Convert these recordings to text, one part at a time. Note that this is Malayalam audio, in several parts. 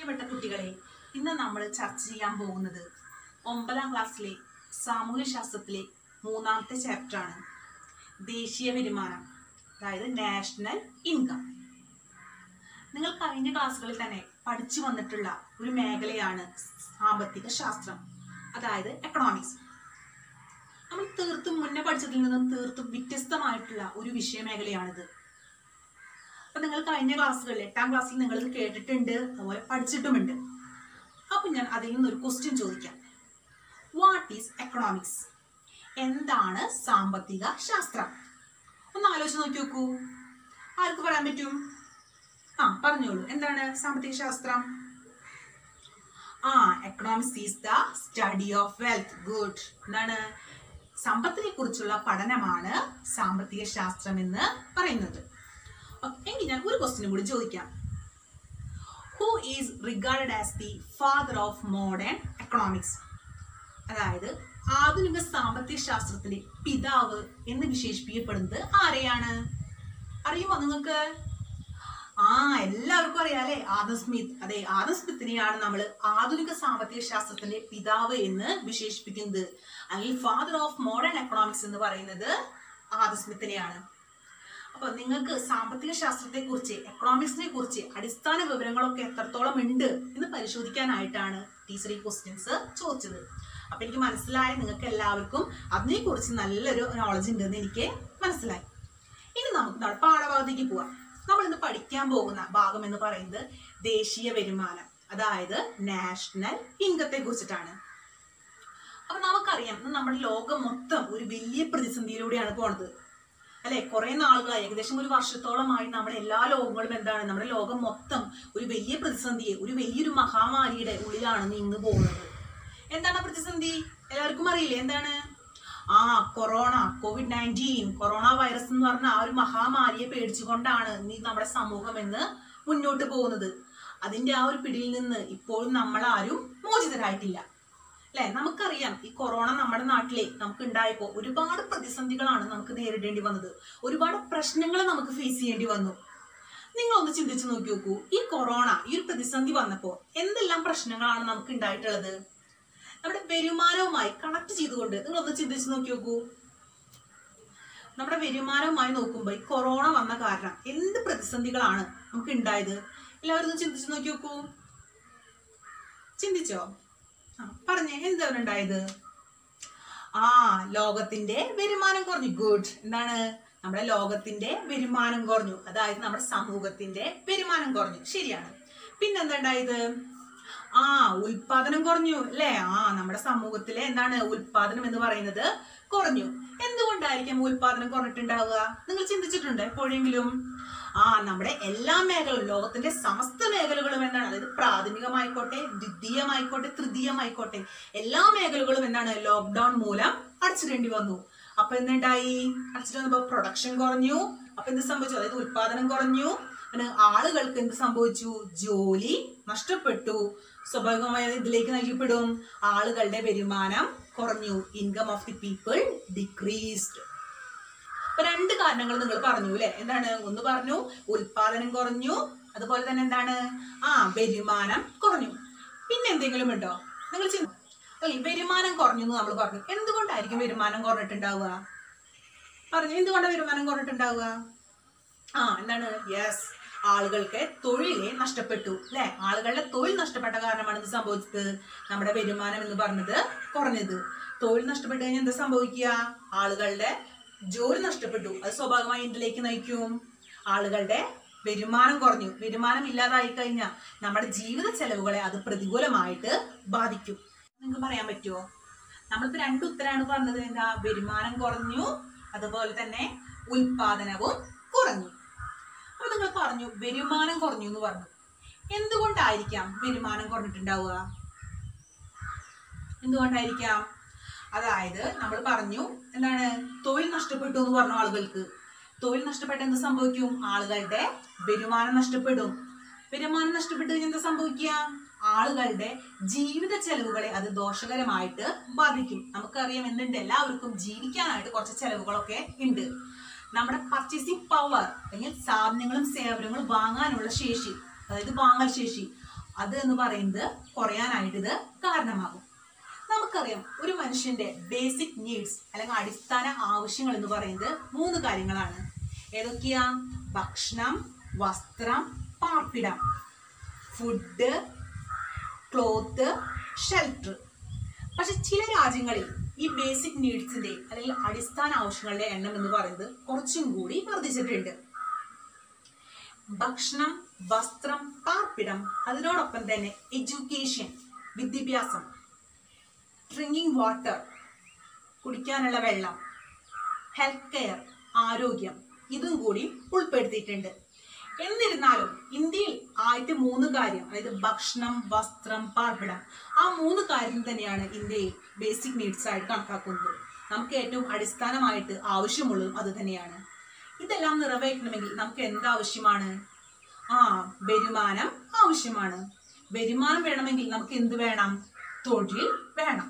പ്രിയപ്പെട്ട കുട്ടികളെ ഇന്ന് നമ്മൾ ചർച്ച ചെയ്യാൻ പോകുന്നത് ഒമ്പതാം ക്ലാസ്സിലെ സാമൂഹ്യ ശാസ്ത്രത്തിലെ മൂന്നാമത്തെ ചാപ്റ്ററാണ് ദേശീയ വരുമാനം അതായത് നാഷണൽ ഇൻകം നിങ്ങൾ കഴിഞ്ഞ ക്ലാസ്സുകളിൽ തന്നെ പഠിച്ചു വന്നിട്ടുള്ള ഒരു മേഖലയാണ് സാമ്പത്തിക ശാസ്ത്രം അതായത് എക്കണോമിക്സ് നമ്മൾ തീർത്തും മുന്നേ പഠിച്ചതിൽ നിന്നും തീർത്തും വ്യത്യസ്തമായിട്ടുള്ള ഒരു വിഷയ മേഖലയാണിത് അപ്പൊ നിങ്ങൾ കഴിഞ്ഞ ക്ലാസ്സുകളിൽ എട്ടാം ക്ലാസ്സിൽ നിങ്ങൾ ഇത് കേട്ടിട്ടുണ്ട് അതുപോലെ പഠിച്ചിട്ടുമുണ്ട് അപ്പൊ ഞാൻ അതിൽ നിന്നൊരു ക്വസ്റ്റ്യൻ ചോദിക്കാം വാട്ട് ഈസ് എക്കണോമിക്സ് എന്താണ് സാമ്പത്തിക ശാസ്ത്രം ഒന്ന് ആലോചിച്ച് നോക്കി നോക്കൂ ആർക്ക് പറയാൻ പറ്റും ആ പറഞ്ഞോളൂ എന്താണ് സാമ്പത്തിക ശാസ്ത്രം ആ economics is the study of wealth good എന്താണ് സമ്പത്തിനെ കുറിച്ചുള്ള പഠനമാണ് സാമ്പത്തിക ശാസ്ത്രം എന്ന് പറയുന്നത് അപ്പൊ എങ്കിൽ ഞാൻ ഒരു ക്വസ്റ്റിനും കൂടി ചോദിക്കാം who is regarded as the father of modern economics അതായത് ആധുനിക സാമ്പത്തിക ശാസ്ത്രത്തിലെ പിതാവ് എന്ന് വിശേഷിപ്പിക്കപ്പെടുന്നത് ആരെയാണ് അറിയുമോ നിങ്ങൾക്ക് ആ എല്ലാവർക്കും അറിയാലേ ആദം സ്മിത്ത് അതെ ആദം സ്മിത്തിനെയാണ് നമ്മൾ ആധുനിക സാമ്പത്തിക ശാസ്ത്രത്തിന്റെ പിതാവ് എന്ന് വിശേഷിപ്പിക്കുന്നത് അല്ലെങ്കിൽ ഫാദർ ഓഫ് മോഡേൺ എക്കണോമിക്സ് എന്ന് പറയുന്നത് ആദം സ്മിത്തിനെയാണ് അപ്പൊ നിങ്ങൾക്ക് സാമ്പത്തിക ശാസ്ത്രത്തെ കുറിച്ച് എക്കണോമിക്സിനെ കുറിച്ച് അടിസ്ഥാന വിവരങ്ങളൊക്കെ എത്രത്തോളം ഉണ്ട് എന്ന് പരിശോധിക്കാനായിട്ടാണ് ടീച്ചർ ഈ ക്വസ്റ്റ്യൻസ് ചോദിച്ചത് അപ്പൊ എനിക്ക് മനസ്സിലായി നിങ്ങൾക്ക് എല്ലാവർക്കും അതിനെ കുറിച്ച് നല്ലൊരു നോളജ് ഉണ്ടെന്ന് എനിക്ക് മനസ്സിലായി ഇനി നമുക്ക് നമ്മുടെ പാഠഭാഗത്തേക്ക് പോവാം നമ്മൾ ഇന്ന് പഠിക്കാൻ പോകുന്ന ഭാഗം എന്ന് പറയുന്നത് ദേശീയ വരുമാനം അതായത് നാഷണൽ ഇൻകത്തെ കുറിച്ചിട്ടാണ് അപ്പൊ നമുക്കറിയാം ഇന്ന് നമ്മുടെ ലോകം മൊത്തം ഒരു വലിയ പ്രതിസന്ധിയിലൂടെയാണ് പോണത് അല്ലെ കുറെ നാളുകളായി ഏകദേശം ഒരു വർഷത്തോളമായി നമ്മുടെ എല്ലാ ലോകങ്ങളും എന്താണ് നമ്മുടെ ലോകം മൊത്തം ഒരു വലിയ പ്രതിസന്ധിയെ ഒരു വലിയൊരു മഹാമാരിയുടെ ഉള്ളിലാണ് നീങ്ങു പോകുന്നത് എന്താണ് ആ പ്രതിസന്ധി എല്ലാവർക്കും അറിയില്ലേ എന്താണ് ആ corona covid nineteen corona virus എന്ന് പറഞ്ഞ ആ ഒരു മഹാമാരിയെ പേടിച്ചുകൊണ്ടാണ് നീ നമ്മുടെ സമൂഹം എന്ന് മുന്നോട്ട് പോകുന്നത് അതിന്റെ ആ ഒരു പിടിയിൽ നിന്ന് ഇപ്പോഴും നമ്മൾ ആരും മോചിതരായിട്ടില്ല അല്ലെ നമുക്കറിയാം ഈ കൊറോണ നമ്മുടെ നാട്ടിലെ നമുക്ക് ഉണ്ടായപ്പോ ഒരുപാട് പ്രതിസന്ധികളാണ് നമുക്ക് നേരിടേണ്ടി വന്നത് ഒരുപാട് പ്രശ്നങ്ങൾ നമുക്ക് ഫേസ് ചെയ്യേണ്ടി വന്നു നിങ്ങൾ ഒന്ന് ചിന്തിച്ചു നോക്കി നോക്കൂ ഈ കൊറോണ ഈ ഒരു പ്രതിസന്ധി വന്നപ്പോ എന്തെല്ലാം പ്രശ്നങ്ങളാണ് നമുക്ക് ഉണ്ടായിട്ടുള്ളത് നമ്മുടെ വരുമാനവുമായി കണക്ട് ചെയ്തുകൊണ്ട് നിങ്ങൾ ഒന്ന് ചിന്തിച്ചു നോക്കി നോക്കൂ നമ്മുടെ വരുമാനവുമായി നോക്കുമ്പോൾ ഈ കൊറോണ വന്ന കാരണം എന്ത് പ്രതിസന്ധികളാണ് നമുക്ക് ഉണ്ടായത് എല്ലാവരും ഒന്ന് ചിന്തിച്ചു നോക്കി നോക്കൂ ചിന്തിച്ചോ ആ പറഞ്ഞേ എന്താണ് ഉണ്ടായത് ആ ലോകത്തിന്റെ വരുമാനം കുറഞ്ഞു ഗുഡ് എന്താണ് നമ്മുടെ ലോകത്തിന്റെ വരുമാനം കുറഞ്ഞു അതായത് നമ്മുടെ സമൂഹത്തിന്റെ വരുമാനം കുറഞ്ഞു ശരിയാണ് പിന്നെന്താ ഉണ്ടായത് ആ ഉൽപാദനം കുറഞ്ഞു അല്ലേ ആ നമ്മുടെ സമൂഹത്തിലെ എന്താണ് ഉൽപാദനം എന്ന് പറയുന്നത് കുറഞ്ഞു എന്തുകൊണ്ടായിരിക്കും ഉൽപാദനം കുറഞ്ഞിട്ടുണ്ടാവുക നിങ്ങൾ ചിന്തിച്ചിട്ടുണ്ട് എപ്പോഴെങ്കിലും ആ നമ്മുടെ എല്ലാ മേഖലകളും ലോകത്തിന്റെ സമസ്ത മേഖലകളും എന്താണ് അതായത് പ്രാഥമികമായിക്കോട്ടെ ദ്വിതീയമായിക്കോട്ടെ തൃതീയമായിക്കോട്ടെ എല്ലാ മേഖലകളും എന്താണ് ലോക്ക്ഡൌൺ മൂലം അടച്ചിടേണ്ടി വന്നു അപ്പൊ എന്തുണ്ടായി അടച്ചിട്ട് വന്നപ്പോ പ്രൊഡക്ഷൻ കുറഞ്ഞു അപ്പൊ എന്ത് സംഭവിച്ചു അതായത് ഉൽപാദനം കുറഞ്ഞു പിന്നെ ആളുകൾക്ക് എന്ത് സംഭവിച്ചു ജോലി നഷ്ടപ്പെട്ടു സ്വാഭാവികമായ ഇതിലേക്ക് നയിക്കപ്പെടും ആളുകളുടെ വരുമാനം കുറഞ്ഞു income of the people decreased അപ്പൊ രണ്ട് കാരണങ്ങൾ നിങ്ങൾ പറഞ്ഞു അല്ലെ എന്താണ് ഒന്ന് പറഞ്ഞു ഉൽപാദനം കുറഞ്ഞു അതുപോലെ തന്നെ എന്താണ് ആ വരുമാനം കുറഞ്ഞു പിന്നെ എന്തെങ്കിലും ഉണ്ടോ നിങ്ങൾ ചിന്ത അല്ലെ വരുമാനം കുറഞ്ഞു എന്ന് നമ്മൾ പറഞ്ഞു എന്തുകൊണ്ടായിരിക്കും വരുമാനം കുറഞ്ഞിട്ടുണ്ടാവുക പറഞ്ഞു എന്തുകൊണ്ടാണ് വരുമാനം കുറഞ്ഞിട്ടുണ്ടാവുക ആ എന്താണ് യെസ് ആളുകൾക്ക് തൊഴിലെ നഷ്ടപ്പെട്ടു അല്ലെ ആളുകളുടെ തൊഴിൽ നഷ്ടപ്പെട്ട കാരണമാണ് ഇത് സംഭവിച്ചത് നമ്മുടെ വരുമാനം എന്ന് പറഞ്ഞത് കുറഞ്ഞത് തൊഴിൽ നഷ്ടപ്പെട്ട് കഴിഞ്ഞാൽ എന്താ സംഭവിക്കുക ആളുകളുടെ ജോലി നഷ്ടപ്പെട്ടു അത് സ്വാഭാവികമായി എന്തിലേക്ക് നയിക്കും ആളുകളുടെ വരുമാനം കുറഞ്ഞു വരുമാനം ഇല്ലാതായി കഴിഞ്ഞാൽ നമ്മുടെ ജീവിത ചെലവുകളെ അത് പ്രതികൂലമായിട്ട് ബാധിക്കും നിങ്ങൾക്ക് പറയാൻ പറ്റുമോ നമ്മളിപ്പോ രണ്ട് ഉത്തരാണ് പറഞ്ഞത് എന്താ വരുമാനം കുറഞ്ഞു അതുപോലെ തന്നെ ഉൽപാദനവും കുറഞ്ഞു അപ്പൊ നിങ്ങൾ പറഞ്ഞു വരുമാനം കുറഞ്ഞു എന്ന് പറഞ്ഞു എന്തുകൊണ്ടായിരിക്കാം വരുമാനം കുറഞ്ഞിട്ടുണ്ടാവുക എന്തുകൊണ്ടായിരിക്കാം അതായത് നമ്മൾ പറഞ്ഞു എന്താണ് തൊഴിൽ നഷ്ടപ്പെട്ടു എന്ന് പറഞ്ഞു ആളുകൾക്ക് തൊഴിൽ നഷ്ടപ്പെട്ട എന്ത് സംഭവിക്കും ആളുകളുടെ വരുമാനം നഷ്ടപ്പെടും വരുമാനം നഷ്ടപ്പെട്ട് കഴിഞ്ഞാൽ എന്താ സംഭവിക്കുക ആളുകളുടെ ജീവിത ചെലവുകളെ അത് ദോഷകരമായിട്ട് ബാധിക്കും നമുക്കറിയാം എന്തുണ്ട് എല്ലാവർക്കും ജീവിക്കാനായിട്ട് കുറച്ച് ചെലവുകളൊക്കെ ഉണ്ട് നമ്മുടെ പർച്ചേസിങ് പവർ അല്ലെങ്കിൽ സാധനങ്ങളും സേവനങ്ങളും വാങ്ങാനുള്ള ശേഷി അതായത് വാങ്ങൽ ശേഷി അത് എന്ന് പറയുന്നത് കുറയാനായിട്ട് ഇത് കാരണമാകും നമുക്കറിയാം ഒരു മനുഷ്യന്റെ ബേസിക് നീഡ്സ് അല്ലെങ്കിൽ അടിസ്ഥാന ആവശ്യങ്ങൾ എന്ന് പറയുന്നത് മൂന്ന് കാര്യങ്ങളാണ് ഏതൊക്കെയാ ഭക്ഷണം വസ്ത്രം പാർപ്പിടം ഫുഡ് ക്ലോത്ത് ഷെൽട്ടർ പക്ഷെ ചില രാജ്യങ്ങളിൽ ഈ ബേസിക് നീഡ്സിന്റെ അല്ലെങ്കിൽ അടിസ്ഥാന ആവശ്യങ്ങളുടെ എണ്ണം എന്ന് പറയുന്നത് കുറച്ചും കൂടി വർദ്ധിച്ചിട്ടുണ്ട് ഭക്ഷണം വസ്ത്രം പാർപ്പിടം അതിനോടൊപ്പം തന്നെ എഡ്യൂക്കേഷൻ വിദ്യാഭ്യാസം ഡ്രിങ്കിങ് വാട്ടർ കുടിക്കാനുള്ള വെള്ളം ഹെൽത്ത് കെയർ ആരോഗ്യം ഇതും കൂടി ഉൾപ്പെടുത്തിയിട്ടുണ്ട് എന്നിരുന്നാലും ഇന്ത്യയിൽ ആദ്യത്തെ മൂന്ന് കാര്യം അതായത് ഭക്ഷണം വസ്ത്രം പാർപ്പിടം ആ മൂന്ന് കാര്യം തന്നെയാണ് ഇന്ത്യയിൽ ബേസിക് നീഡ്സ് ആയിട്ട് കണക്കാക്കുന്നത് നമുക്ക് ഏറ്റവും അടിസ്ഥാനമായിട്ട് ആവശ്യമുള്ളതും അത് തന്നെയാണ് ഇതെല്ലാം നിറവേറ്റണമെങ്കിൽ നമുക്ക് എന്താവശ്യമാണ് ആ വരുമാനം ആവശ്യമാണ് വരുമാനം വേണമെങ്കിൽ നമുക്ക് എന്ത് വേണം തൊഴിൽ വേണം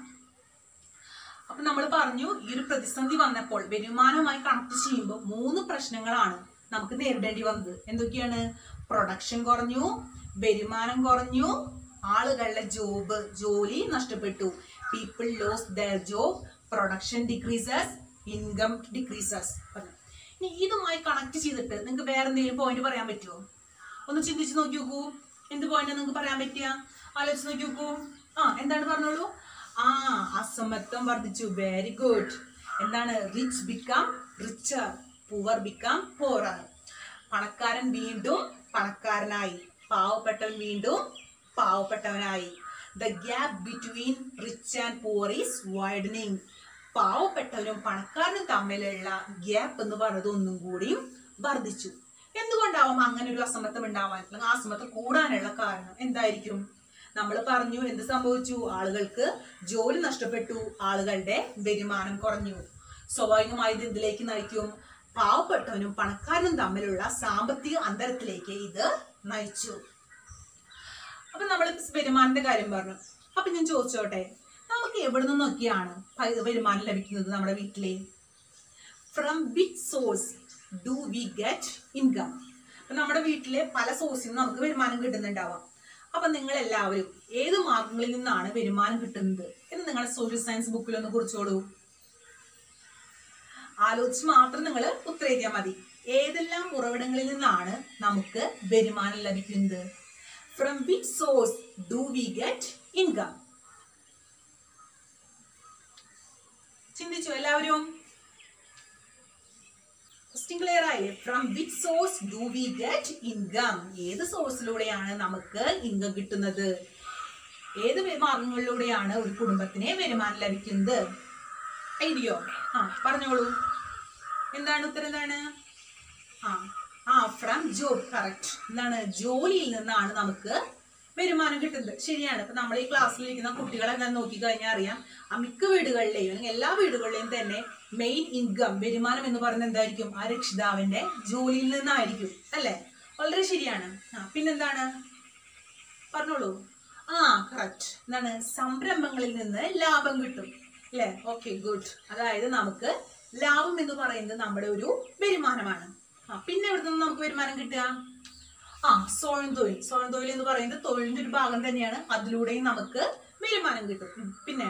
അപ്പൊ നമ്മൾ പറഞ്ഞു ഈ ഒരു പ്രതിസന്ധി വന്നപ്പോൾ വരുമാനവുമായി കണക്ട് ചെയ്യുമ്പോൾ മൂന്ന് പ്രശ്നങ്ങളാണ് നമുക്ക് നേരിടേണ്ടി വന്നത് എന്തൊക്കെയാണ് പ്രൊഡക്ഷൻ കുറഞ്ഞു വരുമാനം കുറഞ്ഞു ആളുകളുടെ ജോബ് ജോലി നഷ്ടപ്പെട്ടു people lose their job production decreases income decreases ഇനി ഇതുമായി കണക്ട് ചെയ്തിട്ട് നിങ്ങൾക്ക് വേറെ എന്തെങ്കിലും പോയിന്റ് പറയാൻ പറ്റുമോ ഒന്ന് ചിന്തിച്ച് നോക്കി നോക്കൂ എന്ത് പോയിന്റ് നിങ്ങൾക്ക് പറയാൻ പറ്റിയ ആലോചിച്ച് നോക്കി നോക്കൂ ആ എന്താണ് പറഞ്ഞോളൂ ആ അസമത്വം വർദ്ധിച്ചു വെരി ഗുഡ് എന്താണ് rich become richer poor become poorer പണക്കാരൻ വീണ്ടും പണക്കാരനായി പാവപ്പെട്ടവൻ വീണ്ടും പാവപ്പെട്ടവനായി the gap between rich and poor is widening പാവപ്പെട്ടവനും പണക്കാരനും തമ്മിലുള്ള ഗ്യാപ്പ് എന്ന് പറയുന്നത് ഒന്നും കൂടിയും വർദ്ധിച്ചു എന്തുകൊണ്ടാവും അങ്ങനെ ഒരു അസമത്വം ഉണ്ടാവാൻ അല്ലെങ്കിൽ ആ അസമത്വം കൂടാനുള്ള കാരണം എന്തായിരിക്കും നമ്മൾ പറഞ്ഞു എന്ത് സംഭവിച്ചു ആളുകൾക്ക് ജോലി നഷ്ടപ്പെട്ടു ആളുകളുടെ വരുമാനം കുറഞ്ഞു സ്വാഭാവികമായി ഇത് എന്തിലേക്ക് നയിക്കും പാവപ്പെട്ടവനും പണക്കാരനും തമ്മിലുള്ള സാമ്പത്തിക അന്തരത്തിലേക്ക് ഇത് നയിച്ചു അപ്പൊ നമ്മൾ വരുമാനത്തിന്റെ കാര്യം പറഞ്ഞു അപ്പൊ ഞാൻ ചോദിച്ചോട്ടെ നമുക്ക് എവിടെ നിന്നൊക്കെയാണ് പൈ- വരുമാനം ലഭിക്കുന്നത് നമ്മുടെ വീട്ടിലെ from which source do we get income അപ്പൊ നമ്മുടെ വീട്ടിലെ പല സോഴ്സിൽ നിന്ന് നമുക്ക് വരുമാനം കിട്ടുന്നുണ്ടാവാം അപ്പൊ നിങ്ങൾ എല്ലാവരും ഏത് മാർഗങ്ങളിൽ നിന്നാണ് വരുമാനം കിട്ടുന്നത് എന്ന് നിങ്ങളുടെ സോഷ്യൽ സയൻസ് ബുക്കിൽ ഒന്ന് കുറിച്ചോളൂ ആലോചിച്ച് മാത്രം നിങ്ങൾ ഉത്തരേറ്റിയാൽ മതി ഏതെല്ലാം ഉറവിടങ്ങളിൽ നിന്നാണ് നമുക്ക് വരുമാനം ലഭിക്കുന്നത് from which source do we get income ചിന്തിച്ചു എല്ലാവരും ക്വസ്റ്റ്യൻ ക്ലിയർ ആയില്ലേ from which source do we get income ഏത് സോഴ്സിലൂടെയാണ് നമുക്ക് ഇൻകം കിട്ടുന്നത് ഏത് വെ- മാർഗങ്ങളിലൂടെയാണ് ഒരു കുടുംബത്തിന് വരുമാനം ലഭിക്കുന്നത് ഐഡിയോ ആ പറഞ്ഞോളൂ എന്താണ് ഉത്തരം എന്താണ് ആ ആ ഫ്രം ജോബ് കറക്റ്റ് എന്താണ് ജോലിയിൽ നിന്നാണ് നമുക്ക് വരുമാനം കിട്ടുന്നത് ശരിയാണ് ഇപ്പൊ നമ്മൾ ഈ ക്ലാസ്സിലിരിക്കുന്ന കുട്ടികളെ നോക്കി കഴിഞ്ഞാൽ അറിയാം ആ മിക്ക വീടുകളിലെയും അല്ലെങ്കിൽ എല്ലാ വീടുകളിലെയും തന്നെ മെയിൻ ഇൻകം വരുമാനം എന്ന് പറയുന്നത് എന്തായിരിക്കും ആ രക്ഷിതാവിന്റെ ജോലിയിൽ നിന്നായിരിക്കും അല്ലേ വളരെ ശരിയാണ് ആ പിന്നെന്താണ് പറഞ്ഞോളൂ ആ കറക്റ്റ് എന്താണ് സംരംഭങ്ങളിൽ നിന്ന് ലാഭം കിട്ടും അല്ലേ ഓക്കെ ഗുഡ് അതായത് നമുക്ക് ലാഭം എന്ന് പറയുന്നത് നമ്മുടെ ഒരു വരുമാനമാണ് ആ പിന്നെ എവിടെ നിന്ന് നമുക്ക് വരുമാനം കിട്ടുക ആ സ്വയം തൊഴിൽ സ്വയം തൊഴിൽ എന്ന് പറയുന്നത് തൊഴിലിന്റെ ഒരു ഭാഗം തന്നെയാണ് അതിലൂടെയും നമുക്ക് വരുമാനം കിട്ടും ഉം, പിന്നെ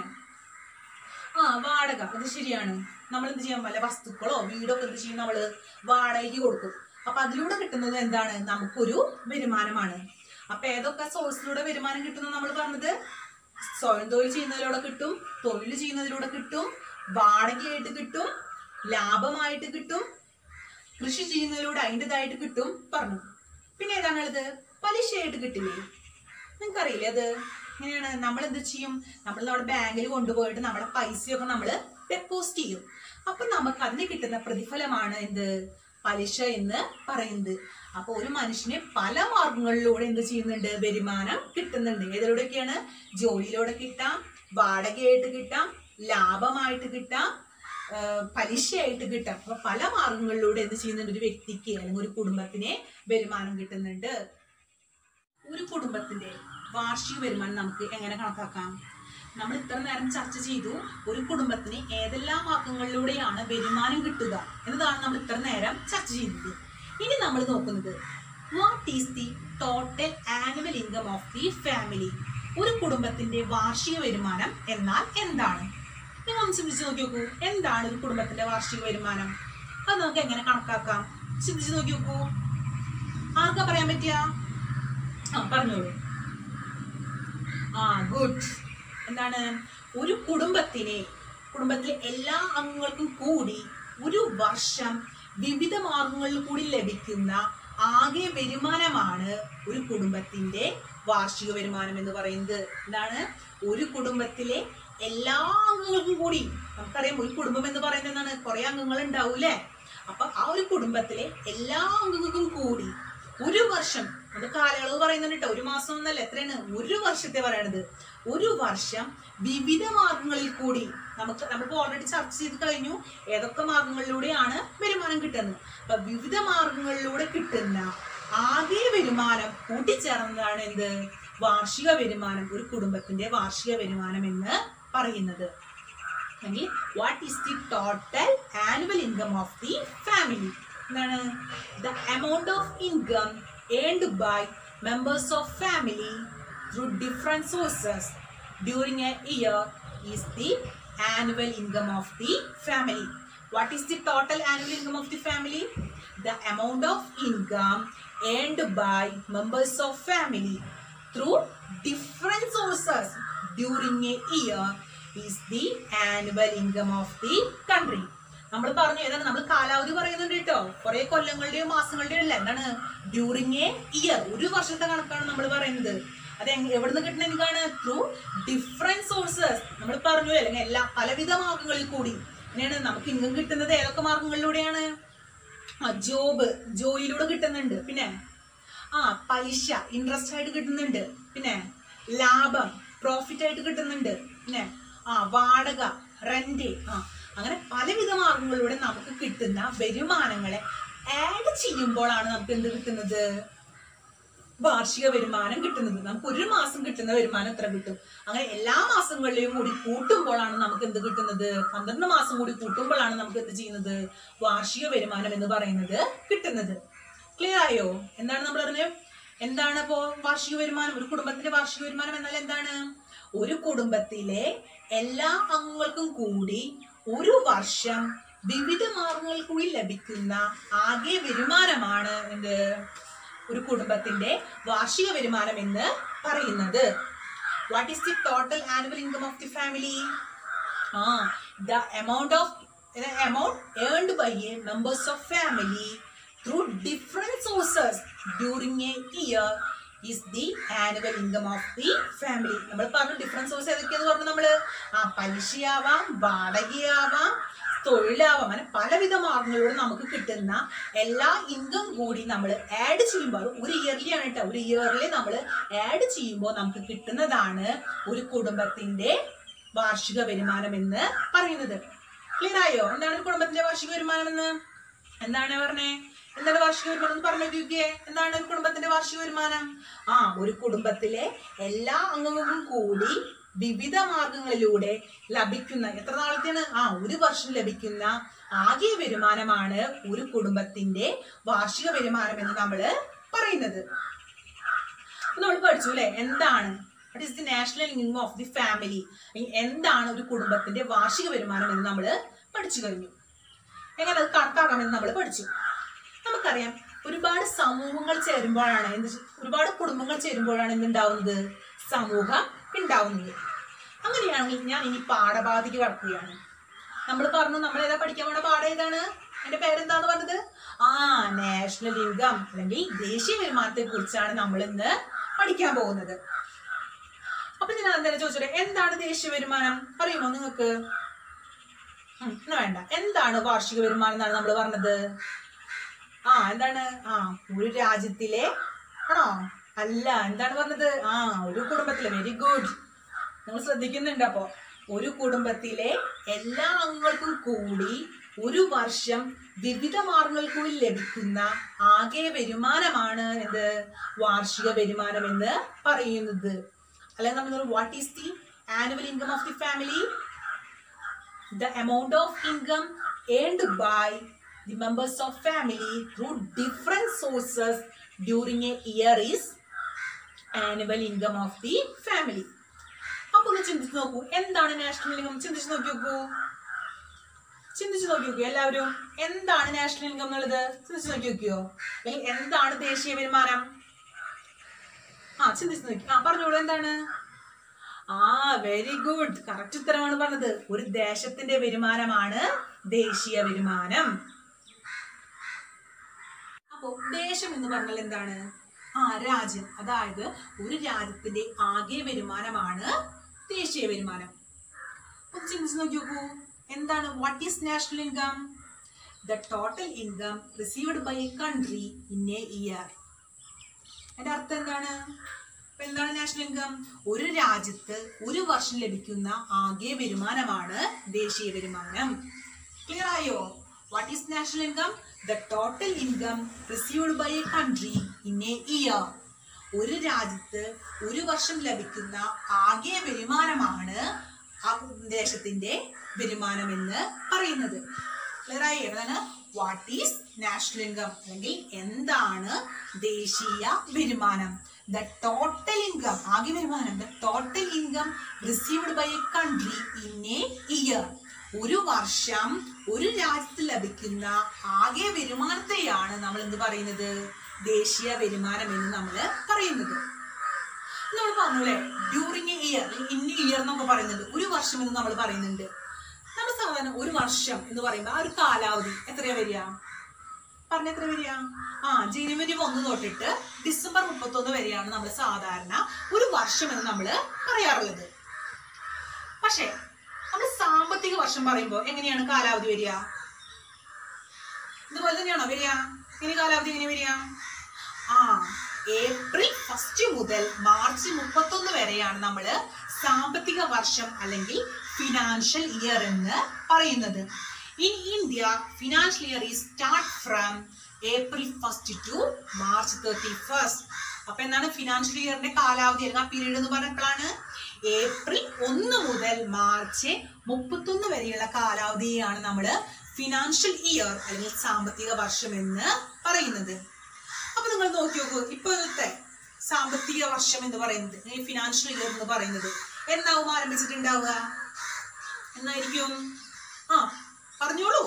ആ വാടക അത് ശരിയാണ് നമ്മൾ എന്ത് ചെയ്യാൻ വല്ല വസ്തുക്കളോ വീടോ ഒക്കെ എന്ത് ചെയ്യും നമ്മള് വാടകയ്ക്ക് കൊടുക്കും അപ്പൊ അതിലൂടെ കിട്ടുന്നത് എന്താണ് നമുക്കൊരു വരുമാനമാണ് അപ്പൊ ഏതൊക്കെ സോഴ്സിലൂടെ വരുമാനം കിട്ടുന്നു നമ്മൾ പറഞ്ഞത് സ്വയം തൊഴിൽ ചെയ്യുന്നതിലൂടെ കിട്ടും തൊഴിൽ ചെയ്യുന്നതിലൂടെ കിട്ടും വാടകയായിട്ട് കിട്ടും ലാഭമായിട്ട് കിട്ടും കൃഷി ചെയ്യുന്നതിലൂടെ അതിൻ്റെതായിട്ട് കിട്ടും പറഞ്ഞു പിന്നെ ഏതാണുള്ളത് പലിശയായിട്ട് കിട്ടില്ലേ നിങ്ങൾക്കറിയില്ലേ അത് ഇങ്ങനെയാണ് നമ്മൾ എന്ത് ചെയ്യും നമ്മൾ നമ്മുടെ ബാങ്കിൽ കൊണ്ടുപോയിട്ട് നമ്മുടെ പൈസയൊക്കെ നമ്മൾ ഡെപ്പോസിറ്റ് ചെയ്യും അപ്പൊ നമുക്ക് അതിന് കിട്ടുന്ന പ്രതിഫലമാണ് എന്ത് പലിശ എന്ന് പറയുന്നത് അപ്പൊ ഒരു മനുഷ്യന് പല മാർഗങ്ങളിലൂടെ എന്ത് ചെയ്യുന്നുണ്ട് വരുമാനം കിട്ടുന്നുണ്ട് ഏതിലൂടെയൊക്കെയാണ് ജോലിയിലൂടെ കിട്ടാം വാടകയായിട്ട് കിട്ടാം ലാഭമായിട്ട് കിട്ടാം ആ, പലിശയായിട്ട് കിട്ടാം അപ്പൊ പല മാർഗങ്ങളിലൂടെ എന്ത് ചെയ്യുന്നുണ്ട് ഒരു വ്യക്തിക്ക് അല്ലെങ്കിൽ ഒരു കുടുംബത്തിന് വരുമാനം കിട്ടുന്നുണ്ട് ഒരു കുടുംബത്തിന്റെ വാർഷിക വരുമാനം നമുക്ക് എങ്ങനെ കണക്കാക്കാം നമ്മൾ ഇത്ര നേരം ചർച്ച ചെയ്തു ഒരു കുടുംബത്തിന് ഏതെല്ലാം മാർഗങ്ങളിലൂടെയാണ് വരുമാനം കിട്ടുക എന്നതാണ് നമ്മൾ ഇത്ര നേരം ചർച്ച ചെയ്തത് ഇനി നമ്മൾ നോക്കുന്നത് what is the total annual income of the family ഒരു കുടുംബത്തിന്റെ വാർഷിക വരുമാനം എന്നാൽ എന്താണ് നിങ്ങൾ ഒന്ന് ചിന്തിച്ച് നോക്കി നോക്കൂ എന്താണ് ഒരു കുടുംബത്തിന്റെ വാർഷിക വരുമാനം അത് നമുക്ക് എങ്ങനെ കണക്കാക്കാം ചിന്തിച്ച് നോക്കി നോക്കൂ ആർക്കാ പറയാൻ പറ്റിയ ആ പറഞ്ഞോളൂ ആ ഗുഡ് എന്താണ് ഒരു കുടുംബത്തിനെ കുടുംബത്തിലെ എല്ലാ അംഗങ്ങൾക്കും കൂടി ഒരു വർഷം വിവിധ മാർഗങ്ങളിൽ കൂടി ലഭിക്കുന്ന ആകെ വരുമാനമാണ് ഒരു കുടുംബത്തിന്റെ വാർഷിക വരുമാനം എന്ന് പറയുന്നത് എന്താണ് ഒരു കുടുംബത്തിലെ എല്ലാ അംഗങ്ങൾക്കും കൂടി നമുക്കറിയാം ഒരു കുടുംബം എന്ന് പറയുന്നത് എന്താണ് കുറെ അംഗങ്ങൾ ഉണ്ടാവൂലേ അപ്പൊ ആ ഒരു കുടുംബത്തിലെ എല്ലാ അംഗങ്ങൾക്കും കൂടി ഒരു വർഷം അത് കാലയളവ് പറയുന്നുണ്ട് കേട്ടോ ഒരു മാസം ഒന്നല്ല എത്രയാണ് ഒരു വർഷത്തെ പറയണത് ഒരു വർഷം വിവിധ മാർഗങ്ങളിൽ കൂടി നമുക്ക് നമ്മളിപ്പോ ഓൾറെഡി ചർച്ച ചെയ്ത് കഴിഞ്ഞു ഏതൊക്കെ മാർഗങ്ങളിലൂടെയാണ് വരുമാനം കിട്ടുന്നത് അപ്പൊ വിവിധ മാർഗങ്ങളിലൂടെ കിട്ടുന്ന ആകെ വരുമാനം കൂട്ടിച്ചേർന്നതാണ് എന്ത് വാർഷിക വരുമാനം ഒരു കുടുംബത്തിന്റെ വാർഷിക വരുമാനം എന്ന് പറയുന്നത് അല്ലെങ്കിൽ what is the total annual income of the family എന്താണ് the amount of income earned by members of family through different sources during a year is the annual income of the family what is the total annual income of the family the amount of income earned by members of family through different sources during a year is the annual income of the country നമ്മൾ പറഞ്ഞു ഏതാണ് നമ്മൾ കാലാവധി പറയുന്നുണ്ട് കേട്ടോ കുറെ കൊല്ലങ്ങളുടെയോ മാസങ്ങളുടെയോ അല്ല എന്താണ് ഡ്യൂറിങ് എ ഇയർ ഒരു വർഷത്തെ കണക്കാണ് നമ്മൾ പറയുന്നത് അത് എങ്- എവിടുന്ന് കിട്ടുന്ന എന്താണ് ത്രൂ ഡിഫറെന്റ് സോഴ്സസ് നമ്മൾ പറഞ്ഞു അല്ലെങ്കിൽ എല്ലാ പലവിധ മാർഗങ്ങളിൽ കൂടി അങ്ങനെയാണ് നമുക്ക് ഇൻകം കിട്ടുന്നത് ഏതൊക്കെ മാർഗങ്ങളിലൂടെയാണ് ആ ജോബ് ജോലിയിലൂടെ കിട്ടുന്നുണ്ട് പിന്നെ ആ പലിശ ഇൻട്രസ്റ്റ് ആയിട്ട് കിട്ടുന്നുണ്ട് പിന്നെ ലാഭം പ്രോഫിറ്റ് ആയിട്ട് കിട്ടുന്നുണ്ട് പിന്നെ ആ വാടക റെന്റ് ആ അങ്ങനെ പലവിധ മാർഗങ്ങളിലൂടെ നമുക്ക് കിട്ടുന്ന വരുമാനങ്ങളെ ആഡ് ചെയ്യുമ്പോഴാണ് നമുക്ക് എന്ത് കിട്ടുന്നത് വാർഷിക വരുമാനം കിട്ടുന്നത് നമുക്ക് ഒരു മാസം കിട്ടുന്ന വരുമാനം എത്ര കിട്ടും അങ്ങനെ എല്ലാ മാസങ്ങളിലെയും കൂടി കൂട്ടുമ്പോഴാണ് നമുക്ക് എന്ത് കിട്ടുന്നത് പന്ത്രണ്ട് മാസം കൂടി കൂട്ടുമ്പോഴാണ് നമുക്ക് എന്ത് ചെയ്യുന്നത് വാർഷിക വരുമാനം എന്ന് പറയുന്നത് കിട്ടുന്നത് ക്ലിയർ ആയോ എന്താണ് നമ്മൾ പറഞ്ഞത് എന്താണ് ഇപ്പോ വാർഷിക വരുമാനം ഒരു കുടുംബത്തിന്റെ വാർഷിക വരുമാനം എന്നാൽ എന്താണ് ഒരു കുടുംബത്തിലെ എല്ലാ അംഗങ്ങൾക്കും കൂടി ഒരു വർഷം വിവിധ മാർഗങ്ങളിൽ കൂടി ലഭിക്കുന്ന ആകെ വരുമാനമാണ് എന്ത് ഒരു കുടുംബത്തിന്റെ വാർഷിക വരുമാനം എന്ന് പറയുന്നത് what is the total annual income of the family uh the amount of amount earned by a members of family through different sources during a year is the annual income of the family നമ്മൾ പറഞ്ഞു ഡിഫറെന്റ് സോഴ്സ് ഏതൊക്കെയെന്ന് പറഞ്ഞു നമ്മള് ആ പലിശയാവാം വാടകയാവാം തൊഴിലാവാം അങ്ങനെ പലവിധ മാർഗങ്ങളിലൂടെ നമുക്ക് കിട്ടുന്ന എല്ലാ ഇൻകം കൂടി നമ്മൾ ആഡ് ചെയ്യുമ്പോൾ ഒരു ഇയർലി ആണ് കേട്ടോ ഒരു ഇയറിൽ നമ്മൾ ആഡ് ചെയ്യുമ്പോൾ നമുക്ക് കിട്ടുന്നതാണ് ഒരു കുടുംബത്തിന്റെ വാർഷിക വരുമാനം എന്ന് പറയുന്നത് ക്ലിയർ ആയോ എന്താണ് ഒരു കുടുംബത്തിന്റെ വാർഷിക വരുമാനം എന്ന് എന്താണ് പറഞ്ഞേ എന്താണ് വാർഷിക വരുമാനം എന്ന് പറഞ്ഞു നോക്കിയേ എന്താണ് ഒരു കുടുംബത്തിന്റെ വാർഷിക വരുമാനം ആ ഒരു കുടുംബത്തിലെ എല്ലാ അംഗങ്ങൾക്കും കൂടി വിവിധ മാർഗങ്ങളിലൂടെ ലഭിക്കുന്ന എത്ര നാളത്തെയാണ് ആ ഒരു വർഷം ലഭിക്കുന്ന ആകെ വരുമാനമാണ് ഒരു കുടുംബത്തിന്റെ വാർഷിക വരുമാനം എന്ന് നമ്മൾ പറയുന്നത് അപ്പൊ നമ്മൾ പഠിച്ചു അല്ലെ എന്താണ് what is the national income of the family എന്താണ് ഒരു കുടുംബത്തിന്റെ വാർഷിക വരുമാനം എന്ന് നമ്മൾ പഠിച്ചു കഴിഞ്ഞു എങ്ങനെ അത് കണക്കാക്കാമെന്ന് നമ്മൾ പഠിച്ചു നമുക്കറിയാം ഒരുപാട് സമൂഹങ്ങൾ ചേരുമ്പോഴാണ് എന്ത് ചെ- ഒരുപാട് കുടുംബങ്ങൾ ചേരുമ്പോഴാണ് എന്തുണ്ടാവുന്നത് സമൂഹം ഉണ്ടാവുന്നത് അങ്ങനെയാണെങ്കിൽ ഞാൻ ഇനി പാഠഭാഗത്തേക്ക് കടക്കുകയാണ് നമ്മൾ പറഞ്ഞു നമ്മൾ ഏതാ പഠിക്കാൻ പോണ പാഠം ഏതാണ് അതിന്റെ പേരെന്താന്ന് പറഞ്ഞത് ആ നാഷണൽ ഇൻകം അല്ലെങ്കിൽ ദേശീയ വരുമാനത്തെ കുറിച്ചാണ് നമ്മൾ ഇന്ന് പഠിക്കാൻ പോകുന്നത് അപ്പൊ ഞാൻ എന്തായാലും ചോദിച്ചോട്ടെ എന്താണ് ദേശീയ വരുമാനം അറിയുമോ നിങ്ങൾക്ക് ഉം, എന്നാ വേണ്ട എന്താണ് വാർഷിക വരുമാനം എന്നാണ് നമ്മൾ പറഞ്ഞത് ആ എന്താണ് ആ ഒരു രാജ്യത്തിലെ ആണോ അല്ല എന്താണ് പറഞ്ഞത് ആ ഒരു കുടുംബത്തിലെ വെരി ഗുഡ് നിങ്ങൾ ശ്രദ്ധിക്കുന്നുണ്ട് അപ്പോ ഒരു കുടുംബത്തിലെ എല്ലാ അംഗങ്ങൾക്കും കൂടി ഒരു വർഷം വിവിധ മാർഗങ്ങളിൽ കൂടി ലഭിക്കുന്ന ആകെ വരുമാനമാണ് എന്ത് വാർഷിക വരുമാനം എന്ന് പറയുന്നത് അല്ലെങ്കിൽ നമ്മൾ what is the annual income of the family the amount of income earned by the members of family through different sources during a year is annual income of the family അപ്പൊ ഒന്ന് ചിന്തിച്ച് നോക്കൂ എന്താണ് നാഷണൽ ഇൻകം ചിന്തിച്ച് നോക്കി നോക്കൂ ചിന്തിച്ച് നോക്കി നോക്കിയോ എല്ലാവരും എന്താണ് നാഷണൽ ഇൻകം എന്നുള്ളത് ചിന്തിച്ച് നോക്കി നോക്കിയോ അല്ലെങ്കിൽ എന്താണ് ദേശീയ വരുമാനം ആ ചിന്തിച്ച് നോക്കി ആ പറഞ്ഞോളൂ എന്താണ് ആ വെരി ഗുഡ് കറക്റ്റ് ഉത്തരമാണ് പറഞ്ഞത് ഒരു ദേശത്തിന്റെ വരുമാനമാണ് ദേശീയ വരുമാനം അപ്പോ ദേശം എന്ന് പറഞ്ഞാൽ എന്താണ് ആ രാജ്യം അതായത് ഒരു രാജ്യത്തിന്റെ ആകെ വരുമാനമാണ് ദേശീയ വരുമാനം ഒന്ന് ചിന്തിച്ച് നോക്കി നോക്കൂ എന്താണ് what is national income the total income received by a country in a year അതിന്റെ അർത്ഥം എന്താണ് അപ്പൊ എന്താണ് നാഷണൽ ഇൻകം ഒരു രാജ്യത്ത് ഒരു വർഷം ലഭിക്കുന്ന ആകെ വരുമാനമാണ് ദേശീയ വരുമാനം ക്ലിയർ ആയോ what is national income the total income received by a country in a year ഒരു രാജ്യത്ത് ഒരു വർഷം ലഭിക്കുന്ന ആകെ വരുമാനമാണ് ആ ദേശത്തിന്റെ വരുമാനം എന്ന് പറയുന്നത് ക്ലിയർ ആയി ഏതാണ് വാട്ട് ഈസ് നാഷണൽ ഇൻകം അല്ലെങ്കിൽ എന്താണ് ദേശീയ വരുമാനം ദ ടോട്ടൽ ഇൻകം ആകെ വരുമാനം the total income received by a country in a year ഒരു വർഷം ഒരു രാജ്യത്ത് ലഭിക്കുന്ന ആകെ വരുമാനത്തെയാണ് നമ്മൾ എന്ത് പറയുന്നത് ദേശീയ വരുമാനം എന്ന് നമ്മൾ പറയുന്നത് നമ്മൾ പറഞ്ഞൂലേ during a year in year എന്നൊക്കെ പറയുന്നുണ്ട് ഒരു വർഷം എന്ന് നമ്മൾ പറയുന്നുണ്ട് നമ്മൾ സാധാരണ ഒരു വർഷം എന്ന് പറയുമ്പോൾ ആ ഒരു കാലാവധി എത്രയാ വരിക പറഞ്ഞ എത്ര വരിക ആ ജനുവരി ഒന്ന് തൊട്ടിട്ട് ഡിസംബർ മുപ്പത്തൊന്ന് വരെയാണ് നമ്മൾ സാധാരണ ഒരു വർഷം എന്ന് നമ്മൾ പറയാറുള്ളത് പക്ഷേ നമ്മൾ സാമ്പത്തിക വർഷം പറയുമ്പോൾ എങ്ങനെയാണ് കാലാവധി വരിക ഇതുപോലെ തന്നെയാണോ വരിക ഇനി കാലാവധി എങ്ങനെ വരിക ആ ഏപ്രിൽ ഫസ്റ്റ് മുതൽ മാർച്ച് മുപ്പത്തൊന്ന് വരെയാണ് നമ്മൾ സാമ്പത്തിക വർഷം അല്ലെങ്കിൽ ഫിനാൻഷ്യൽ ഇയർ എന്ന് പറയുന്നത് ഇൻ ഇന്ത്യ ഫിനാൻഷ്യൽ ഇയർ ഈ start from April first to March thirty first അപ്പൊ എന്താണ് ഫിനാൻഷ്യൽ ഇയറിന്റെ കാലാവധി അല്ലെങ്കിൽ ആ പീരീഡ് എന്ന് പറഞ്ഞപ്പോഴാണ് ഏപ്രിൽ ഒന്ന് മുതൽ മാർച്ച് മുപ്പത്തൊന്ന് വരെയുള്ള കാലാവധിയാണ് നമ്മൾ ഫിനാൻഷ്യൽ ഇയർ അല്ലെങ്കിൽ സാമ്പത്തിക വർഷം എന്ന് പറയുന്നത് അപ്പൊ നിങ്ങൾ നോക്കി നോക്കൂ ഇപ്പോഴത്തെ സാമ്പത്തിക വർഷം എന്ന് പറയുന്നത് അല്ലെങ്കിൽ ഫിനാൻഷ്യൽ ഇയർ എന്ന് പറയുന്നത് എന്നാവും ആരംഭിച്ചിട്ടുണ്ടാവുക എന്നായിരിക്കും ആ പറഞ്ഞോളൂ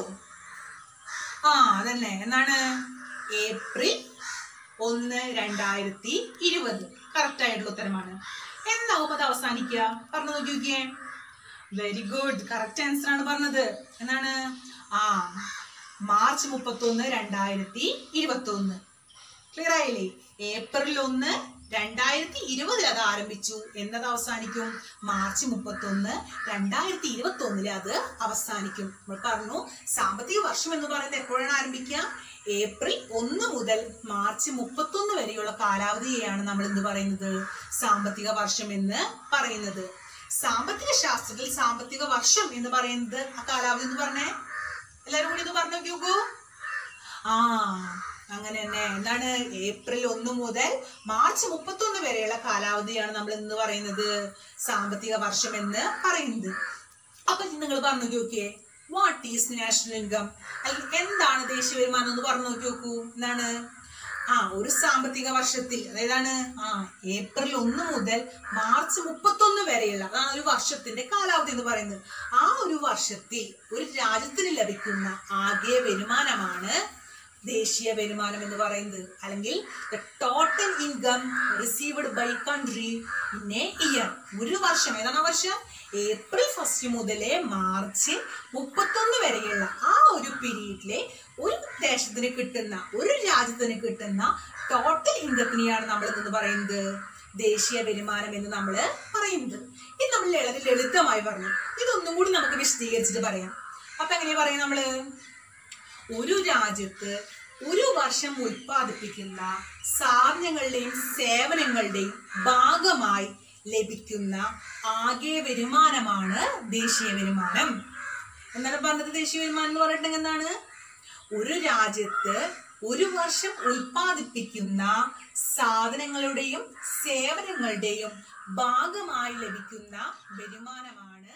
ആ അതന്നെ എന്നാണ് ഏപ്രിൽ ഒന്ന് രണ്ടായിരത്തി ഇരുപത് കറക്റ്റ് ആയിട്ടുള്ള ഉത്തരമാണ് എന്നാവും അത് അവസാനിക്കുക പറഞ്ഞു നോക്കി നോക്കിയേ വെരി ഗുഡ് കറക്റ്റ് ആൻസർ ആണ് പറഞ്ഞത് എന്നാണ് ആ മാർച്ച് മുപ്പത്തൊന്ന് രണ്ടായിരത്തി ഇരുപത്തി ഒന്ന് ക്ലിയർ ആയില്ലേ ഏപ്രിൽ ഒന്ന് രണ്ടായിരത്തി ഇരുപതിൽ അത് ആരംഭിച്ചു എന്നത് അവസാനിക്കും മാർച്ച് മുപ്പത്തൊന്ന് രണ്ടായിരത്തി ഇരുപത്തി ഒന്നില് അത് അവസാനിക്കും നമ്മൾ പറഞ്ഞു സാമ്പത്തിക വർഷം എന്ന് പറയുന്നത് എപ്പോഴാണ് ആരംഭിക്കുക ഏപ്രിൽ ഒന്ന് മുതൽ മാർച്ച് മുപ്പത്തൊന്ന് വരെയുള്ള കാലാവധിയെയാണ് നമ്മൾ എന്ത് പറയുന്നത് സാമ്പത്തിക വർഷം എന്ന് പറയുന്നത് സാമ്പത്തിക ശാസ്ത്രത്തിൽ സാമ്പത്തിക വർഷം എന്ന് പറയുന്നത് ആ കാലാവധി എന്ന് പറഞ്ഞേ എല്ലാരും കൂടി ഇത് പറഞ്ഞു നോക്കൂ ആ അങ്ങനെ തന്നെ എന്താണ് ഏപ്രിൽ ഒന്ന് മുതൽ മാർച്ച് മുപ്പത്തൊന്ന് വരെയുള്ള കാലാവധിയാണ് നമ്മൾ എന്ന് പറയുന്നത് സാമ്പത്തിക വർഷം എന്ന് പറയുന്നത് അപ്പൊ നിങ്ങൾ പറഞ്ഞു നോക്കിയേ വാട്ട് ഈസ് നാഷണൽ ഇൻകം അല്ലെങ്കിൽ എന്താണ് ദേശീയ വരുമാനം എന്ന് പറഞ്ഞു നോക്കി നോക്കൂ എന്താണ് ആ ഒരു സാമ്പത്തിക വർഷത്തിൽ അതായതാണ് ആ ഏപ്രിൽ ഒന്ന് മുതൽ മാർച്ച് മുപ്പത്തൊന്ന് വരെയുള്ള അതാണ് ഒരു വർഷത്തിന്റെ കാലാവധി എന്ന് പറയുന്നത് ആ ഒരു വർഷത്തിൽ ഒരു രാജ്യത്തിന് ലഭിക്കുന്ന ആകെ വരുമാനമാണ് ദേശീയ വരുമാനം എന്ന് പറയുന്നത് അല്ലെങ്കിൽ the total income received by country in a year ഒരു വർഷം ഏതാണ് ആ വർഷം ഏപ്രിൽ ഫസ്റ്റ് മുതലേ മാർച്ച് മുപ്പത്തൊന്ന് വരെയുള്ള ആ ഒരു പീരീഡിലെ ഒരു ദേശത്തിന് കിട്ടുന്ന ഒരു രാജ്യത്തിന് കിട്ടുന്ന ടോട്ടൽ ഇൻകത്തിനെയാണ് നമ്മൾ എന്ന് പറയുന്നത് ദേശീയ വരുമാനം എന്ന് നമ്മൾ പറയുന്നത് ഇത് നമ്മൾ വളരെ ലളിതമായി പറഞ്ഞു ഇതൊന്നും കൂടി നമുക്ക് വിശദീകരിച്ചിട്ട് പറയാം അപ്പൊ എങ്ങനെയാ പറയാം നമ്മള് ഒരു രാജ്യത്ത് ഒരു വർഷം ഉൽപ്പാദിപ്പിക്കുന്ന സാധനങ്ങളുടെയും സേവനങ്ങളുടെയും ഭാഗമായി ലഭിക്കുന്ന ആകെ വരുമാനമാണ് ദേശീയ വരുമാനം എന്താണ് പറഞ്ഞത് ദേശീയ വരുമാനം എന്ന് പറഞ്ഞിട്ടുണ്ടെങ്കിൽ എന്താണ് ഒരു രാജ്യത്ത് ഒരു വർഷം ഉൽപ്പാദിപ്പിക്കുന്ന സാധനങ്ങളുടെയും സേവനങ്ങളുടെയും ഭാഗമായി ലഭിക്കുന്ന വരുമാനമാണ്